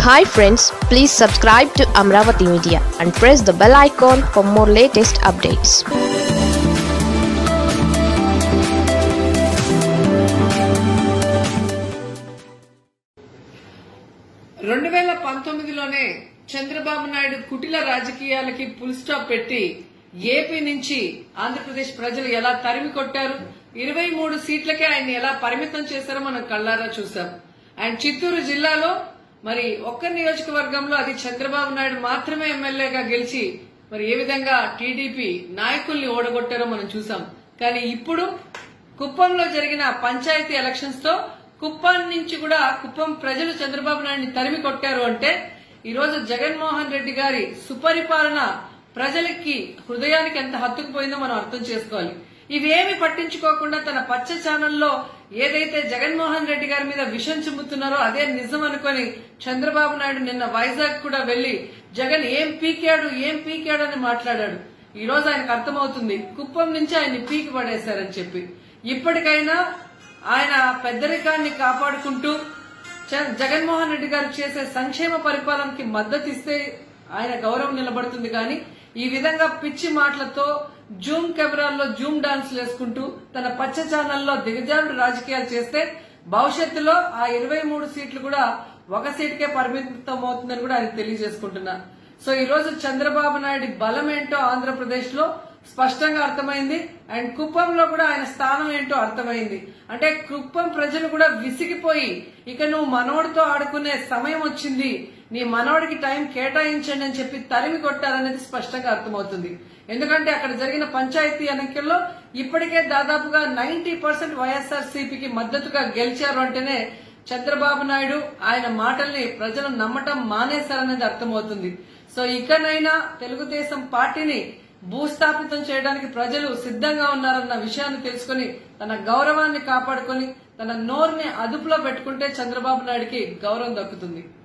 hi friends please subscribe to Amaravati media and press the bell icon for more latest updates రెండు వేల పంతొమ్మిదిలోనే చంద్రబాబు నాయుడు కుటిల రాజకీయాలకి full stop పెట్టి AP నుంచి ఆంధ్రప్రదేశ్ ప్రజలు ఎలా తరిమి కొట్టారు ఇరవై మూడు సీట్లకే ఆయన ఎలా పరిమితం చేశారో మనం కళ్ళారా చూసాం అండ్ చిత్తూరు జిల్లాలో మరి ఒక్క నియోజకవర్గంలో అది చంద్రబాబు నాయుడు మాత్రమే ఎమ్మెల్యేగా గెలిచి మరి ఏ విధంగా టీడీపీ నాయకుల్ని ఓడగొట్టారో మనం చూసాం కానీ ఇప్పుడు కుప్పంలో జరిగిన పంచాయతీ ఎలక్షన్స్ తో కుప్పం నుంచి కూడా కుప్పం ప్రజలు చంద్రబాబు నాయుడిని తరిమి కొట్టారు అంటే ఈ రోజు జగన్మోహన్ రెడ్డి గారి సుపరిపాలన ప్రజలకి హృదయానికి ఎంత హత్తుకుపోయిందో మనం అర్థం చేసుకోవాలి ఇవేమి పట్టించుకోకుండా తన పచ్చ ఛానల్లో ఏదైతే జగన్మోహన్ రెడ్డి గారి మీద విషం చిమ్ముతున్నారో అదే నిజం అనుకొని చంద్రబాబు నాయుడు నిన్న వైజాగ్ కూడా వెళ్లి జగన్ ఏం పీకాడు ఏం పీకాడు అని మాట్లాడాడు ఈ రోజు ఆయనకు అర్థమవుతుంది కుప్పం నుంచి ఆయన్ని పీకి పడేశారని చెప్పి ఇప్పటికైనా ఆయన పెద్దరికాన్ని కాపాడుకుంటూ చ- జగన్మోహన్ రెడ్డి గారు చేసే సంక్షేమ పరిపాలనకి మద్దతు ఇస్తే ఆయన గౌరవం నిలబడుతుంది కానీ ఈ విధంగా పిచ్చి మాటలతో జూమ్ కెమెరాల్లో జూమ్ డాన్స్ వేసుకుంటూ తన పచ్చ ఛానల్లో దిగజారుడు రాజకీయాలు చేస్తే భవిష్యత్తులో ఆ ఇరవై మూడు సీట్లు కూడా ఒక సీటుకే పరిమితం అవుతుందని కూడా ఆయన తెలియజేసుకుంటున్నా సో ఈ రోజు చంద్రబాబు నాయుడు బలం ఏంటో ఆంధ్రప్రదేశ్ లో స్పష్టంగా అర్థమైంది అండ్ కుప్పంలో కూడా ఆయన స్థానం ఏంటో అర్థమైంది అంటే కుప్పం ప్రజలు కూడా విసిగిపోయి ఇక నువ్వు మనోడితో ఆడుకునే సమయం వచ్చింది నీ మనోడికి టైం కేటాయించండి అని చెప్పి తరిమి కొట్టారనేది స్పష్టంగా అర్థమవుతుంది ఎందుకంటే అక్కడ జరిగిన పంచాయతీ ఎన్నికల్లో ఇప్పటికే దాదాపుగా నైన్టీ పర్సెంట్ వైఎస్ఆర్ సిపికి మద్దతుగా గెలిచారు అంటేనే చంద్రబాబు నాయుడు ఆయన మాటల్ని ప్రజలు నమ్మటం మానేశారనేది అర్థమవుతుంది సో ఇకనైనా తెలుగుదేశం పార్టీని భూస్థాపితం చేయడానికి ప్రజలు సిద్ధంగా ఉన్నారన్న విషయాన్ని తెలుసుకుని తన గౌరవాన్ని కాపాడుకొని తన నోరుని అదుపులో పెట్టుకుంటే చంద్రబాబు నాయుడికి గౌరవం దక్కుతుంది